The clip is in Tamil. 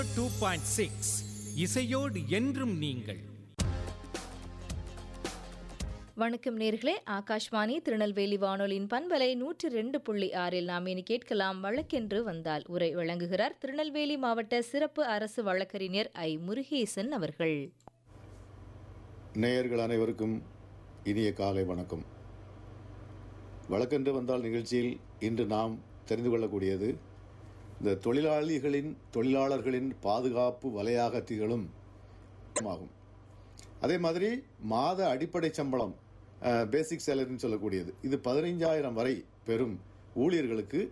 டூ பாயிண்ட் சிக்ஸ் இசையோடு என்றும் நீங்கள் வணக்கம் நேர்களே ஆகாஷ்வாணி திருநெல்வேலி வானொலியின் பண்பலை நூற்றி ரெண்டு புள்ளி ஆறில் நாம் இனி கேட்கலாம் வழக்கென்று வந்தால் உரை வழங்குகிறார் திருநெல்வேலி மாவட்ட சிறப்பு அரசு வழக்கறிஞர் ஐ முருகேசன் அவர்கள் நேயர்கள் அனைவருக்கும் இனிய காலை வணக்கம் வழக்கென்று வந்தால் நிகழ்ச்சியில் இன்று நாம் தெரிந்து கொள்ளக்கூடியது இந்த தொழிலாளிகளின் தொழிலாளர்களின் பாதுகாப்பு வலையாக திகழும் ஆகும் அதே மாதிரி மாத அடிப்படை சம்பளம் பேசிக் சேலரின்னு சொல்லக்கூடியது இது பதினைஞ்சாயிரம் வரை பெறும் ஊழியர்களுக்கு